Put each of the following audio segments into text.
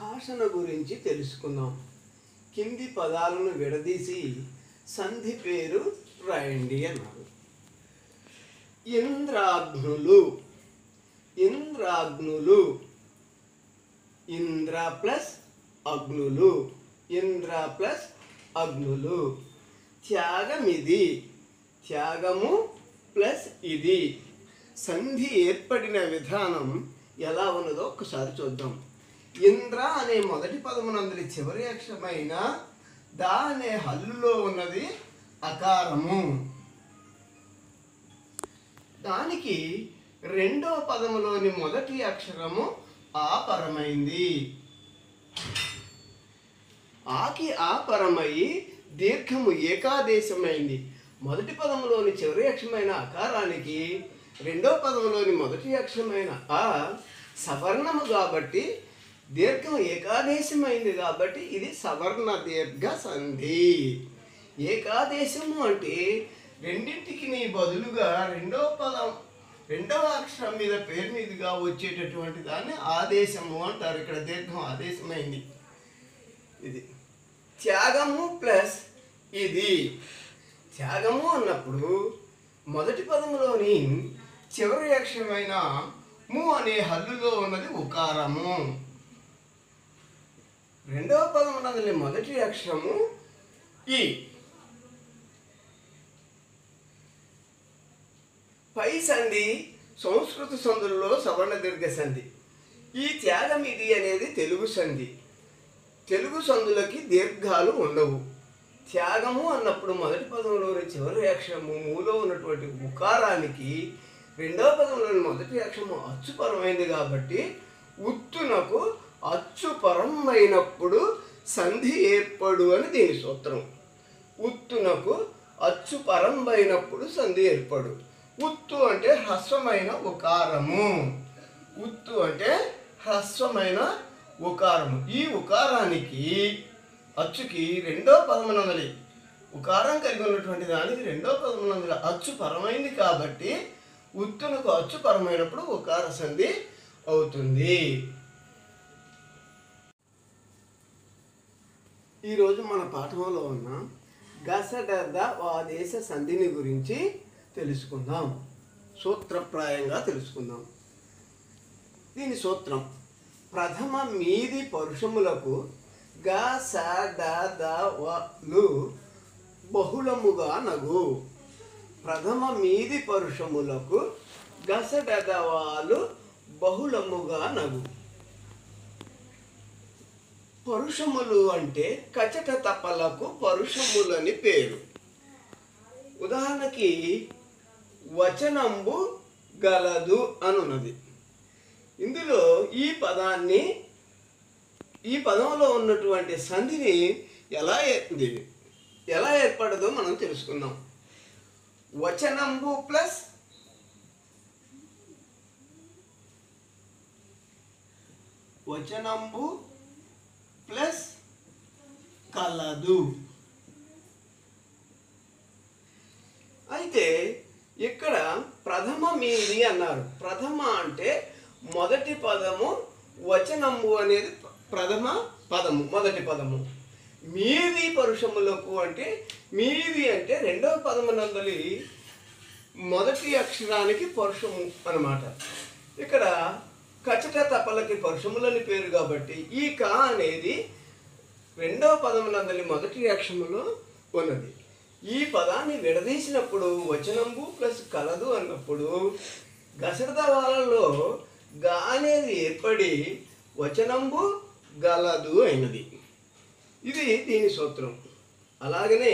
సంభాషణ గురించి తెలుసుకుందాం కింది పదాలను విడదీసి సంధి పేరు రాయండి అన్నారు ఇంద్రాగ్నులు ఇంద్రాగ్నులు ఇంద్ర ప్లస్ అగ్నులు ఇంద్ర ప్లస్ అగ్నులు త్యాగమిది త్యాగము ప్లస్ ఇది సంధి ఏర్పడిన విధానం ఎలా ఉన్నదో ఒకసారి చూద్దాం ఇంద్ర అనే మొదటి పదమునందరి చివరి అక్షరమైన దా అనే హల్లులో ఉన్నది అకారము దానికి రెండో పదములోని మొదటి అక్షరము ఆపరమైంది ఆకి ఆపరమై దీర్ఘము ఏకాదేశమైంది మొదటి పదములోని చివరి అక్షరమైన అకారానికి రెండో పదములోని మొదటి అక్షరమైన ఆ సవర్ణము కాబట్టి దీర్ఘం ఏకాదేశమైంది కాబట్టి ఇది సవర్ణ దీర్ఘ సంధి ఏకాదేశము అంటే రెండింటికి నీ బదులుగా రెండో పదం రెండవ అక్షరం మీద పేరు మీదుగా వచ్చేటటువంటి దాన్ని ఆదేశము అంటారు ఇక్కడ దీర్ఘం ఆదేశమైంది ఇది త్యాగము ప్లస్ ఇది త్యాగము అన్నప్పుడు మొదటి పదములోని చివరి అక్షరమైన ము అనే హల్లులో ఉన్నది ఉకారము రెండవ పదం ఉన్నది మొదటి అక్షరము ఈ పై సంధి సంస్కృత సంధులలో సవర్ణ దీర్ఘ సంధి ఈ త్యాగం ఇది అనేది తెలుగు సంధి తెలుగు సందులకి దీర్ఘాలు ఉండవు త్యాగము అన్నప్పుడు మొదటి పదంలోని చివరి అక్షరము మూలో ఉన్నటువంటి ఉకారానికి రెండవ పదంలోని మొదటి అక్షరము అచ్చుపరమైంది కాబట్టి ఉత్తునకు అచ్చుపరమైనప్పుడు సంధి ఏర్పడు అని దీని సూత్రం ఉత్తునకు అచ్చు పరంబైనప్పుడు సంధి ఏర్పడు ఉత్తు అంటే హ్రస్వమైన ఉకారము ఉత్తు అంటే హ్రస్వమైన ఉకారము ఈ ఉకారానికి అచ్చుకి రెండో పదమునందలి ఉకారం కలిగి ఉన్నటువంటి దానికి రెండో పదమునందలి అచ్చు పరమైంది కాబట్టి ఉత్తునకు అచ్చు పరమైనప్పుడు ఉకార సంధి అవుతుంది ఈరోజు మన పాఠంలో ఉన్న గసడద వాదేశ సంధిని గురించి తెలుసుకుందాం సూత్రప్రాయంగా తెలుసుకుందాం దీని సూత్రం ప్రథమ మీది పరుషములకు గ స డ ద వలు బహుళముగా నగు ప్రథమ మీది పరుషములకు గసడదవాలు బహుళముగా నగు పరుషములు అంటే కచట తపలకు పరుషములని పేరు ఉదాహరణకి వచనంబు గలదు అనున్నది ఇందులో ఈ పదాన్ని ఈ పదంలో ఉన్నటువంటి సంధిని ఎలా ఏ- ఇది ఎలా ఏర్పడదో మనం తెలుసుకుందాం వచనంబు ప్లస్ వచనంబు ప్లస్ కలదు అయితే ఇక్కడ ప్రథమ మీది అన్నారు ప్రథమ అంటే మొదటి పదము వచనము అనేది ప్ర- ప్రథమ పదము మొదటి పదము మీది పరుషములకు అంటే మీది అంటే రెండవ పదమునందలి మొదటి అక్షరానికి పరుషము అన్నమాట ఇక్కడ కచట తపలకి పరుషములని పేరు కాబట్టి ఈ క అనేది రెండవ పదమునందలి మొదటి అక్షరములో ఉన్నది ఈ పదాన్ని విడదీసినప్పుడు వచనంబు ప్లస్ కలదు అన్నప్పుడు గసరద వాళ్ళలో గా అనేది ఏర్పడి వచనంబు గలదు అయినది ఇది దీని సూత్రం అలాగనే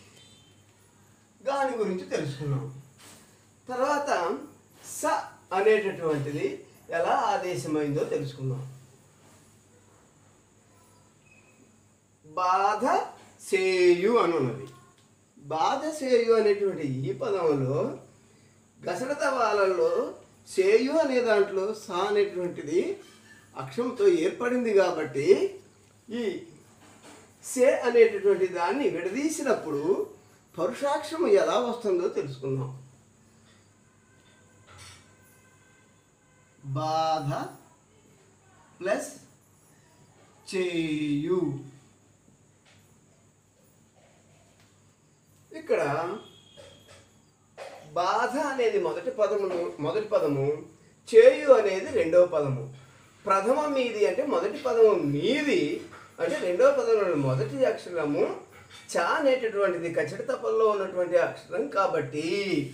దాని గురించి తెలుసుకున్నాం తర్వాత స అనేటటువంటిది ఎలా ఆదేశమైందో తెలుసుకుందాం బాధ సేయు అనున్నది బాధ సేయు అనేటువంటి ఈ పదంలో గసడత వాళ్ళలో సేయు అనే దాంట్లో సా అనేటువంటిది అక్షరంతో ఏర్పడింది కాబట్టి ఈ సే అనేటటువంటి దాన్ని విడదీసినప్పుడు పరుషాక్షరం ఎలా వస్తుందో తెలుసుకుందాం బాధ ప్లస్ చేయు ఇక్కడ బాధ అనేది మొదటి పదమును మొదటి పదము చేయు అనేది రెండవ పదము ప్రథమ మీది అంటే మొదటి పదము మీది అంటే రెండవ పదంలో మొదటి అక్షరము చా అనేటటువంటిది కచ్చట తప్పల్లో ఉన్నటువంటి అక్షరం కాబట్టి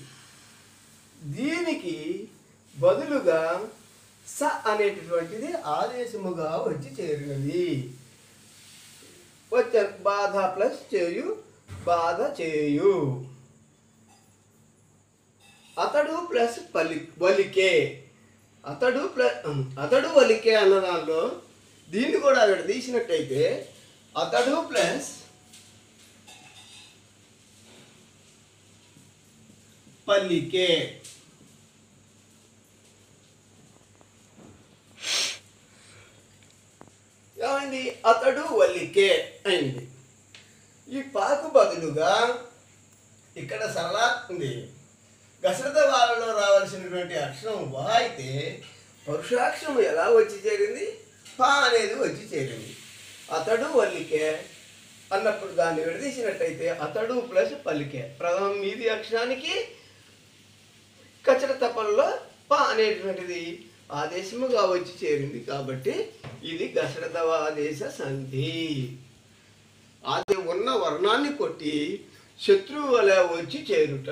దీనికి బదులుగా స అనేటటువంటిది ఆదేశముగా వచ్చి చేరినది వచ్చ బాధ ప్లస్ చేయు బాధ చేయు అతడు ప్లస్ పలి వలికే అతడు ప్లస్ అతడు వలికే అన్న దానిలో దీన్ని కూడా అక్కడ తీసినట్టయితే అతడు ప్లస్ పల్లికే ఏమైంది అతడు వల్లికే అయింది ఈ పాకు బదులుగా ఇక్కడ సరళ ఉంది గసరత వాళ్ళలో రావాల్సినటువంటి అక్షరం వా అయితే పరుషాక్షరం ఎలా వచ్చి చేరింది పా అనేది వచ్చి చేరింది అతడు వల్లికే అన్నప్పుడు దాన్ని విడదీసినట్టయితే అతడు ప్లస్ పల్లికే ప్రథమం మీది అక్షరానికి కచర తపల్లో ప అనేటువంటిది ఆదేశముగా వచ్చి చేరింది కాబట్టి ఇది గసరతవ ఆదేశ సంధి అది ఉన్న వర్ణాన్ని కొట్టి శత్రువు వలె వచ్చి చేరుట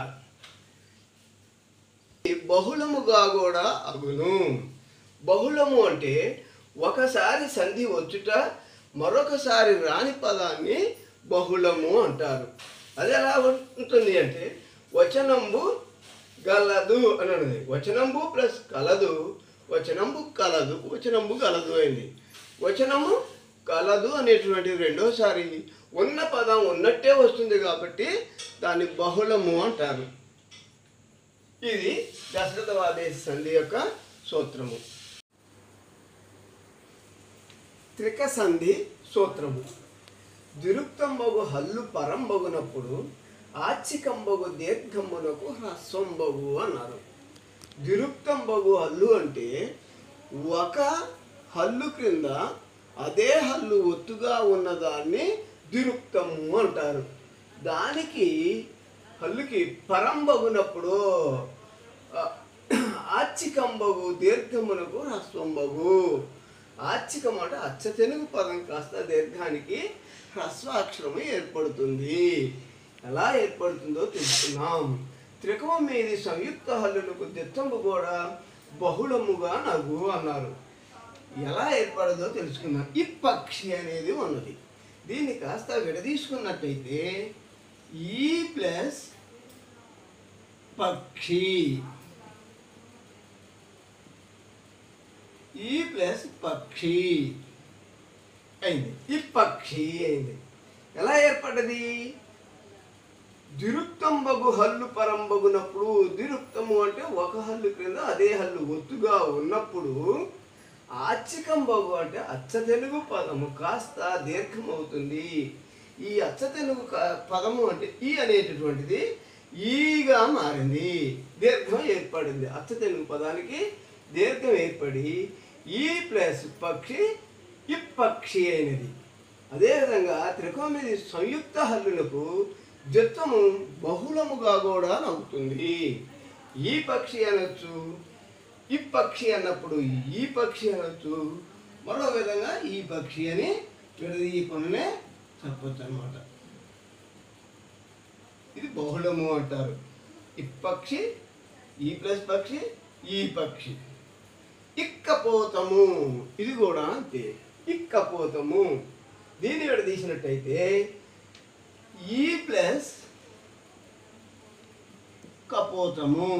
బహుళముగా కూడా అగును బహుళము అంటే ఒకసారి సంధి వచ్చుట మరొకసారి రాని పదాన్ని బహుళము అంటారు అది ఎలా ఉంటుంది అంటే వచనంబు గలదు అని అన్నది వచనంబు ప్లస్ కలదు వచనంబు కలదు వచనంబు గలదు అయింది వచనము కలదు అనేటువంటి రెండోసారి ఉన్న పదం ఉన్నట్టే వస్తుంది కాబట్టి దాన్ని బహుళము అంటారు ఇది దశరథవాదేశ సంధి యొక్క సూత్రము త్రిక సంధి సూత్రము దిరుక్తంబగు హల్లు పరంబగునప్పుడు ఆచ్చికంబగు దీర్ఘంబునకు హ్రస్వంబగు అన్నారు దిరుక్తంబగు హల్లు అంటే ఒక హల్లు క్రింద అదే హల్లు ఒత్తుగా ఉన్నదాన్ని దిరుక్తము అంటారు దానికి హల్లుకి పరంబగునప్పుడు ఆ, ఆచ్చికంబగు దీర్ఘమునకు హ్రస్వంబగు ఆచ్చికం అంటే అచ్చ తెలుగు పదం కాస్త దీర్ఘానికి హ్రస్వాక్షరము ఏర్పడుతుంది ఎలా ఏర్పడుతుందో తెలుసుకున్నాం త్రికమం మీది సంయుక్త హల్లులకు దిత్తంబు కూడా బహుళముగా నగు అన్నారు ఎలా ఏర్పడదో తెలుసుకుందాం ఈ పక్షి అనేది ఉన్నది దీన్ని కాస్త విడదీసుకున్నట్టయితే ఈ ప్లస్ పక్షి ఈ ప్లస్ పక్షి అయింది ఈ పక్షి అయింది ఎలా ఏర్పడ్డది దిరుక్తంబగు హల్లు పరంబగునప్పుడు దిరుక్తము అంటే ఒక హల్లు క్రింద అదే హల్లు ఒత్తుగా ఉన్నప్పుడు ఆచ్చికంబగు అంటే అచ్చ తెలుగు పదము కాస్త దీర్ఘమవుతుంది ఈ అచ్చ తెలుగు క- పదము అంటే ఈ అనేటటువంటిది ఈగా మారింది దీర్ఘం ఏర్పడింది అచ్చ తెలుగు పదానికి దీర్ఘం ఏర్పడి ఈ ప్లస్ పక్షి ఇప్పక్షి అయినది అదేవిధంగా త్రికోణమిది సంయుక్త హల్లులకు జత్వము బహుళముగా కూడా నవ్వుతుంది ఈ పక్షి అనొచ్చు ఈ పక్షి అన్నప్పుడు ఈ పక్షి అనొచ్చు మరో విధంగా ఈ పక్షి అని విడదీయకుండానే చెప్పొచ్చు అనమాట ఇది బహుళము అంటారు ఈ పక్షి ఈ ప్లస్ పక్షి ఈ పక్షి ఇక్కపోతము ఇది కూడా అంతే ఇక్కపోతము దీన్ని విడదీసినట్టయితే ఈ ప్లస్ కపోతము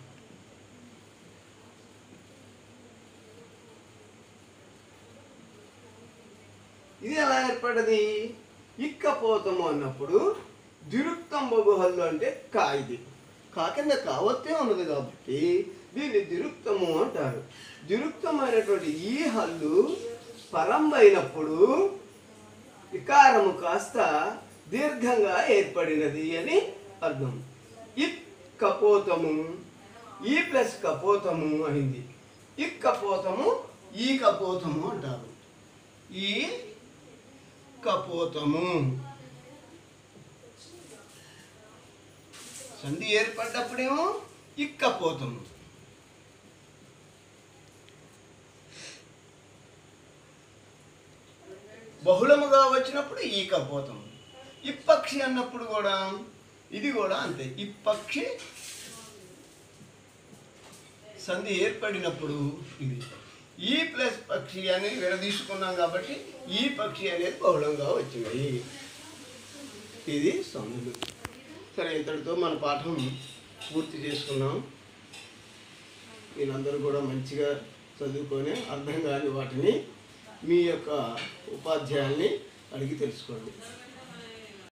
ఇది ఎలా ఏర్పడది ఇక్కపోతము అన్నప్పుడు దిరుక్తంబగు హల్లు అంటే కా ఇది కా కింద కావత్తే ఉన్నది కాబట్టి దీన్ని దిరుక్తము అంటారు దిరుక్తమైనటువంటి ఈ హల్లు పరంబైనప్పుడు వికారము కాస్త దీర్ఘంగా ఏర్పడినది అని అర్థం ఇక్ కపోతము ఈ ప్లస్ కపోతము అయింది ఇక్ కపోతము ఈ కపోతము అంటారు ఈ కపోతము సంధి ఏర్పడ్డప్పుడేమో ఇక్కపోతము బహుళముగా వచ్చినప్పుడు ఈ కపోతం ఇప్పక్షి అన్నప్పుడు కూడా ఇది కూడా అంతే ఇప్పక్షి సంధి ఏర్పడినప్పుడు ఇది ఈ ప్లస్ పక్షి అనేది విడదీసుకున్నాం కాబట్టి ఈ పక్షి అనేది బహుళంగా వచ్చినాయి ఇది సంధులు సరే ఇంతటితో మన పాఠం పూర్తి చేసుకున్నాం మీరందరూ కూడా మంచిగా చదువుకొని అర్థం కాని వాటిని మీ యొక్క ఉపాధ్యాయుల్ని అడిగి తెలుసుకోండి